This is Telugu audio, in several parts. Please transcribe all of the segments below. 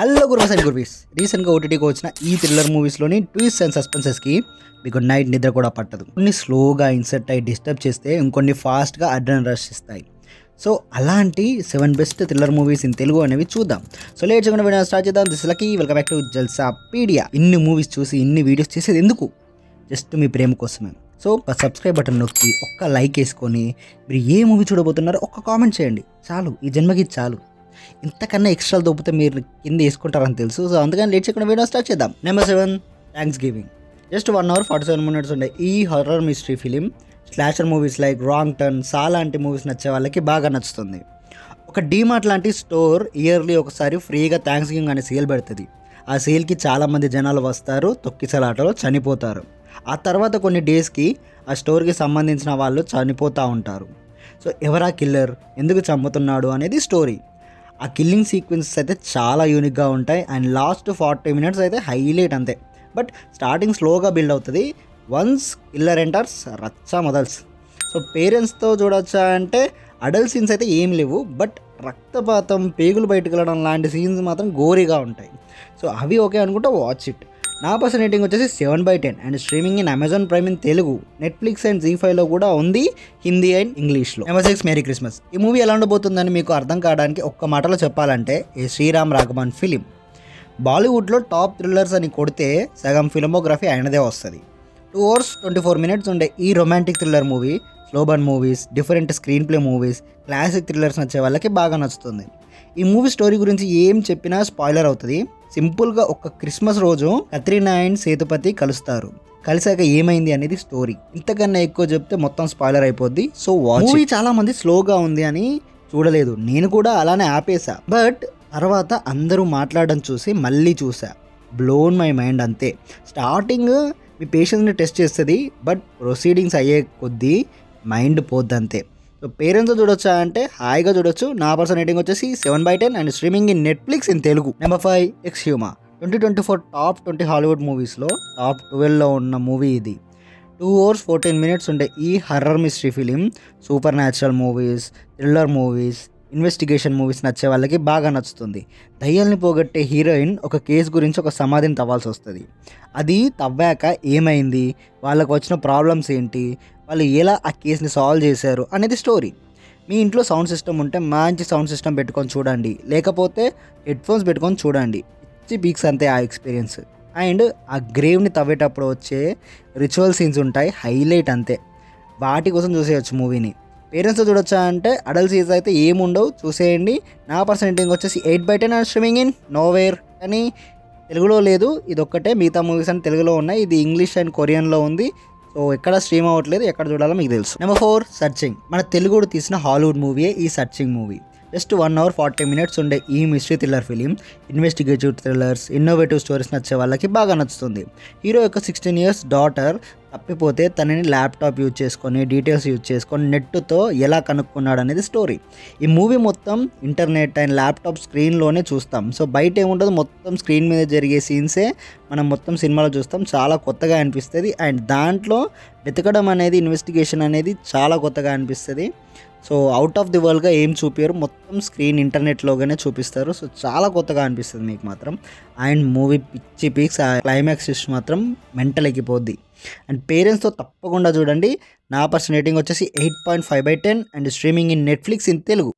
హలో గురువాస్ అండ్ గురువీస్ రీసెంట్గా ఓటీటీకి వచ్చిన ఈ థ్రిల్లర్ మూవీస్లోని ట్విస్ట్ అండ్ సస్పెన్సెస్కి మీకు నైట్ నిద్ర కూడా పట్టదు కొన్ని స్లోగా ఇన్సర్ట్ అయ్యి డిస్టర్బ్ చేస్తే ఇంకొన్ని ఫాస్ట్గా అడ్రన్ రష్ ఇస్తాయి సో అలాంటి seven best thriller movies in Telugu అనేవి చూద్దాం సో లేట్ చేయకుండా వీడియో స్టార్ట్ చేద్దాం దిస్ లకి welcome back to Jalsapedia ఇన్ని మూవీస్ చూసి ఇన్ని వీడియోస్ చేసేది ఎందుకు జస్ట్ మీ ప్రేమ కోసమే సో ఒక సబ్స్క్రైబ్ బటన్ నొక్కి ఒక్క లైక్ వేసుకొని మీరు ఏ మూవీ చూడబోతున్నారో ఒక్క కామెంట్ చేయండి చాలు ఈ జన్మకి ఇది చాలు ఇంతకన్నా ఎక్స్ట్రా దొబ్బితే మీరు కింద వేసుకుంటారని తెలుసు సో అందుకని లేట్ చేయకుండా వీడియో స్టార్ట్ చేద్దాం number seven Thanksgiving just one hour forty seven minutes ఉండే ఈ horror mystery film slasher movies like Wrong Turn Saw లాంటి మూవీస్ నచ్చే వాళ్ళకి బాగా నచ్చుతుంది ఒక డీమార్ట్ లాంటి స్టోర్ ఇయర్లీ ఒకసారి ఫ్రీగా థ్యాంక్స్ గివింగ్ అనే సేల్ పెడుతుంది ఆ సేల్కి చాలామంది జనాలు వస్తారు తొక్కిసలాటలో చనిపోతారు ఆ తర్వాత కొన్ని డేస్కి ఆ స్టోర్కి సంబంధించిన వాళ్ళు చనిపోతూ ఉంటారు సో ఎవరా కిల్లర్ ఎందుకు చంపుతున్నాడు అనేది స్టోరీ ఆ కిల్లింగ్ సీక్వెన్సెస్ అయితే చాలా యూనిక్గా ఉంటాయి అండ్ లాస్ట్ ఫార్టీ మినిట్స్ అయితే హైలైట్ అంతే బట్ స్టార్టింగ్ స్లోగా బిల్డ్ అవుతుంది వన్స్ కిల్లర్ ఎంటర్స్ రచ్చా మొదల్స్ సో పేరెంట్స్తో చూడొచ్చా అంటే అడల్ట్ సీన్స్ అయితే ఏం లేవు బట్ రక్తపాతం పేగులు బయటకు వెళ్ళడం లాంటి సీన్స్ మాత్రం గోరీగా ఉంటాయి సో అవి ఓకే అనుకుంటే వాచ్ ఇట్ నా పర్సన్ రేటింగ్ వచ్చేసి seven by ten and streaming in Amazon Prime in Telugu Netflix and Zee ఫైవ్లో కూడా ఉంది హిందీ అండ్ ఇంగ్లీష్లో నెంబర్ సిక్స్ మేరీ క్రిస్మస్ ఈ మూవీ ఎలా ఉండబోతుందని మీకు అర్థం కావడానికి ఒక్క మాటలో చెప్పాలంటే ఈ శ్రీరామ్ రాఘవన్ ఫిలిం బాలీవుడ్లో టాప్ థ్రిల్లర్స్ అని కొడితే సగం ఫిల్మోగ్రఫీ ఆయనదే వస్తుంది two hours twenty four minutes ఉండే ఈ romantic thriller movie slow burn movies different screen play movies classic thrillers నచ్చే వాళ్ళకి బాగా నచ్చుతుంది ఈ మూవీ స్టోరీ గురించి ఏం చెప్పినా స్పాయిలర్ అవుతుంది సింపుల్గా ఒక క్రిస్మస్ రోజు కత్రీనా అండ్ సేతుపతి కలుస్తారు కలిసాక ఏమైంది అనేది స్టోరీ ఇంతకన్నా ఎక్కువ చెప్తే మొత్తం స్పాయిలర్ అయిపోద్ది సో వాచ్ మూవీ చాలా మంది స్లోగా ఉంది అని చూడలేదు నేను కూడా అలానే ఆపేసా బట్ తర్వాత అందరూ మాట్లాడడం చూసి మళ్ళీ చూసా బ్లోన్ మై మైండ్ అంతే స్టార్టింగ్ మీ పేషెన్స్ని టెస్ట్ చేస్తుంది బట్ ప్రొసీడింగ్స్ అయ్యే కొద్దీ మైండ్ పోద్ది అంతే సో పేరెంట్స్ చూడొచ్చా అంటే హాయిగా చూడొచ్చు నా పర్సన్ రేటింగ్ వచ్చేసి seven by ten and streaming in Netflix in Telugu number five Exhuma twenty twenty four top twenty Hollywood మూవీస్లో టాప్ ట్వెల్వ్లో ఉన్న మూవీ ఇది టూ అవర్స్ ఫోర్టీన్ మినిట్స్ ఉండే ఈ horror mystery film supernatural movies thriller movies investigation movies నచ్చే వాళ్ళకి బాగా నచ్చుతుంది దయ్యాల్ని పోగొట్టే హీరోయిన్ ఒక కేసు గురించి ఒక సమాధిని తవ్వాల్సి వస్తుంది అది తవ్వాక ఏమైంది వాళ్ళకు వచ్చిన ప్రాబ్లమ్స్ ఏంటి వాళ్ళు ఎలా ఆ కేసుని సాల్వ్ చేశారు అనేది స్టోరీ మీ ఇంట్లో సౌండ్ సిస్టమ్ ఉంటే మంచి సౌండ్ సిస్టమ్ పెట్టుకొని చూడండి లేకపోతే హెడ్ ఫోన్స్ పెట్టుకొని చూడండి పిచ్చి పీక్స్ అంతే ఆ ఎక్స్పీరియన్స్ అండ్ ఆ గ్రేవ్ని తవ్వేటప్పుడు వచ్చే రిచువల్ సీన్స్ ఉంటాయి హైలైట్ అంతే వాటి కోసం చూసేయచ్చు మూవీని పేరెంట్స్తో చూడొచ్చా అంటే అడల్ట్ సీన్స్ అయితే ఏముండవు చూసేయండి నా పర్సెంటేజ్ వచ్చేసి eight by ten streaming in nowhere కానీ తెలుగులో లేదు ఇది ఒక్కటే మిగతా మూవీస్ అని తెలుగులో ఉన్నాయి ఇది ఇంగ్లీష్ అండ్ కొరియన్లో ఉంది సో ఎక్కడ స్ట్రీమ్ అవ్వట్లేదు ఎక్కడ చూడాలో మీకు తెలుసు నెంబర్ ఫోర్ సర్చింగ్ మన తెలుగుడు తీసిన హాలీవుడ్ మూవీయే ఈ searching movie just one hour forty minutes ఉండే ఈ mystery thriller film investigative thrillers innovative stories నచ్చే వాళ్ళకి బాగా నచ్చుతుంది హీరో యొక్క సిక్స్టీన్ ఇయర్స్ డాటర్ తప్పిపోతే తనని ల్యాప్టాప్ యూజ్ చేసుకొని డీటెయిల్స్ యూజ్ చేసుకొని నెట్తో ఎలా కనుక్కున్నాడు అనేది స్టోరీ ఈ మూవీ మొత్తం ఇంటర్నెట్ అండ్ ల్యాప్టాప్ స్క్రీన్లోనే చూస్తాం సో బయట ఏముంటుంది మొత్తం స్క్రీన్ మీద జరిగే సీన్సే మనం మొత్తం సినిమాలో చూస్తాం చాలా కొత్తగా అనిపిస్తుంది అండ్ దాంట్లో వెతకడం అనేది ఇన్వెస్టిగేషన్ అనేది చాలా కొత్తగా అనిపిస్తుంది సో అవుట్ ఆఫ్ ది వరల్డ్గా ఏం చూపారు మొత్తం స్క్రీన్ ఇంటర్నెట్లోగానే చూపిస్తారు సో చాలా కొత్తగా అనిపిస్తుంది మీకు మాత్రం అండ్ మూవీ పిచ్చి పీక్స్ ఆ క్లైమాక్స్ ఇష్యూ మాత్రం మెంటల్ ఎక్కిపోద్ది అండ్ పేరెంట్స్తో తప్పకుండా చూడండి నా పర్సన్ రేటింగ్ వచ్చేసి eight point five by ten and streaming in Netflix in Telugu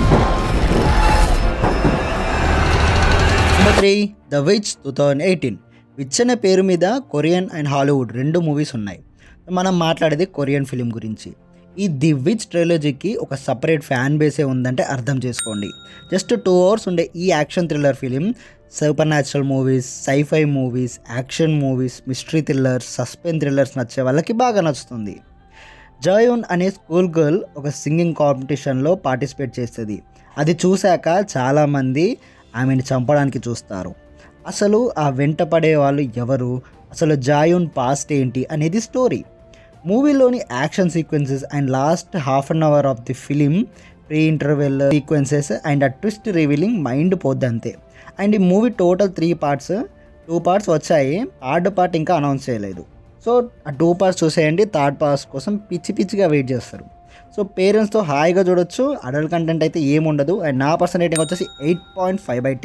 number three the witch two thousand eighteen witch అనే పేరు మీద కొరియన్ అండ్ హాలీవుడ్ రెండు మూవీస్ ఉన్నాయి మనం మాట్లాడేది కొరియన్ ఫిలిం గురించి ఈ ది విచ్ ట్రైలజీకి ఒక సపరేట్ ఫ్యాన్ బేసే ఉందంటే అర్థం చేసుకోండి జస్ట్ టూ అవర్స్ ఉండే ఈ action thriller film supernatural movies sci-fi movies action movies mystery thrillers suspense thrillers నచ్చే వాళ్ళకి బాగా నచ్చుతుంది జయోన్ అనే స్కూల్ గర్ల్ ఒక సింగింగ్ కాంపిటీషన్లో పార్టిసిపేట్ చేస్తుంది అది చూశాక చాలామంది ఆమెను చంపడానికి చూస్తారు అసలు ఆ వెంట పడే వాళ్ళు ఎవరు అసలు జాయూన్ పాస్ట్ ఏంటి అనేది స్టోరీ మూవీలోని action sequences and last half an hour of the film pre interval sequences and ఆ ట్విస్ట్ రివీలింగ్ మైండ్ పోద్ది అంతే అండ్ ఈ movie total three parts two parts వచ్చాయి థర్డ్ పార్ట్ ఇంకా అనౌన్స్ చేయలేదు సో ఆ టూ పార్ట్స్ చూసేయండి థర్డ్ పార్ట్స్ కోసం పిచ్చి పిచ్చిగా వెయిట్ చేస్తారు సో పేరెంట్స్తో హాయిగా చూడొచ్చు అడల్ట్ కంటెంట్ అయితే ఏముండదు అండ్ నా పర్సన్ రేటింగ్ వచ్చేసి eight point five by ten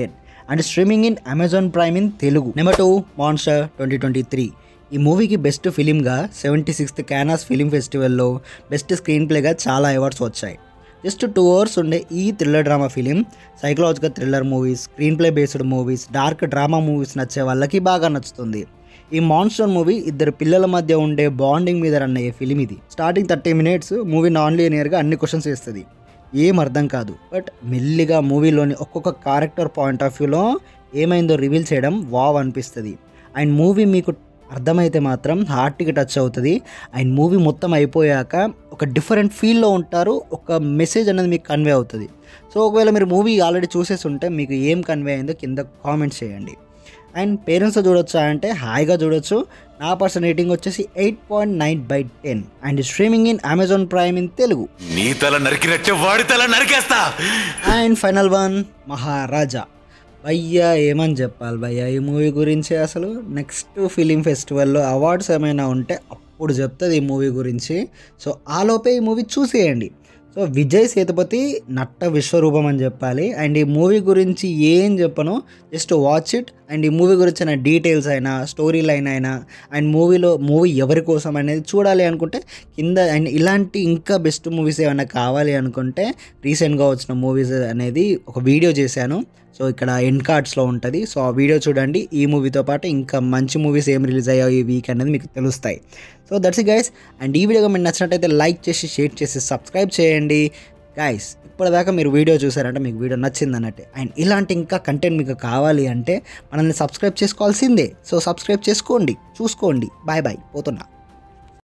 and streaming in Amazon Prime in Telugu number two monster twenty twenty three ఈ మూవీకి బెస్ట్ ఫిలింగా సెవెంటీ సిక్స్త్ క్యానాస్ ఫిలిం ఫెస్టివల్లో బెస్ట్ స్క్రీన్ ప్లేగా చాలా అవార్డ్స్ వచ్చాయి జస్ట్ టూ అవర్స్ ఉండే ఈ thriller drama film psychological thriller movies screenplay based movies dark drama movies నచ్చే వాళ్ళకి బాగా నచ్చుతుంది ఈ మాన్స్టర్ మూవీ ఇద్దరు పిల్లల మధ్య ఉండే బాండింగ్ మీద రన్ అయ్యే ఫిలిం ఇది starting thirty minutes movie non లీనియర్గా అన్ని క్వశ్చన్స్ వేస్తుంది ఏం అర్థం కాదు బట్ మెల్లిగా మూవీలోని ఒక్కొక్క క్యారెక్టర్ పాయింట్ ఆఫ్ వ్యూలో ఏమైందో రివీల్ చేయడం వావ్ అనిపిస్తుంది అండ్ మూవీ మీకు అర్థమైతే మాత్రం హార్ట్కి టచ్ అవుతుంది అండ్ మూవీ మొత్తం అయిపోయాక ఒక డిఫరెంట్ ఫీల్లో ఉంటారు ఒక మెసేజ్ అనేది మీకు కన్వే అవుతుంది సో ఒకవేళ మీరు మూవీ ఆల్రెడీ చూసేసి ఉంటే మీకు ఏం కన్వే అయిందో కింద కామెంట్స్ చేయండి అండ్ పేరెంట్స్తో చూడొచ్చా అంటే హాయిగా చూడొచ్చు నా పర్సన్ రేటింగ్ వచ్చేసి eight point nine by ten and streaming in Amazon Prime in Telugu నీ తల నరికినట్టే వాడి తల నరికేస్తా అండ్ ఫైనల్ వన్ మహారాజా భయ్యా ఏమని చెప్పాలి భయ్యా ఈ మూవీ గురించి అసలు నెక్స్ట్ ఫిలిం ఫెస్టివల్లో అవార్డ్స్ ఏమైనా ఉంటే అప్పుడు చెప్తుంది ఈ మూవీ గురించి సో ఆలోపే ఈ మూవీ చూసేయండి సో విజయ్ సేతుపతి నట్ట విశ్వరూపం అని చెప్పాలి అండ్ ఈ మూవీ గురించి ఏం చెప్పను జస్ట్ వాచ్ ఇట్ అండ్ ఈ మూవీ గురించిన డీటెయిల్స్ అయినా స్టోరీ లైన్ అయినా అండ్ మూవీలో మూవీ ఎవరి కోసం అనేది చూడాలి అనుకుంటే కింద అండ్ ఇలాంటి ఇంకా బెస్ట్ మూవీస్ ఏమైనా కావాలి అనుకుంటే రీసెంట్గా వచ్చిన మూవీస్ అనేది ఒక వీడియో చేశాను సో ఇక్కడ ఎండ్ కార్డ్స్లో ఉంటుంది సో ఆ వీడియో చూడండి ఈ మూవీతో పాటు ఇంకా మంచి మూవీస్ ఏం రిలీజ్ అయ్యాయో ఈ వీక్ అనేది మీకు తెలుస్తాయి సో దట్స్ గైస్ అండ్ ఈ వీడియో మీకు నచ్చినట్టయితే లైక్ చేసి షేర్ చేసి సబ్స్క్రైబ్ చేయండి గైస్ ఇప్పటిదాకా మీరు వీడియో చూసారంటే మీకు వీడియో నచ్చింది అన్నట్టే అండ్ ఇలాంటి ఇంకా కంటెంట్ మీకు కావాలి అంటే మనల్ని సబ్స్క్రైబ్ చేసుకోవాల్సిందే సో సబ్స్క్రైబ్ చేసుకోండి చూసుకోండి బాయ్ బాయ్ పోతున్నా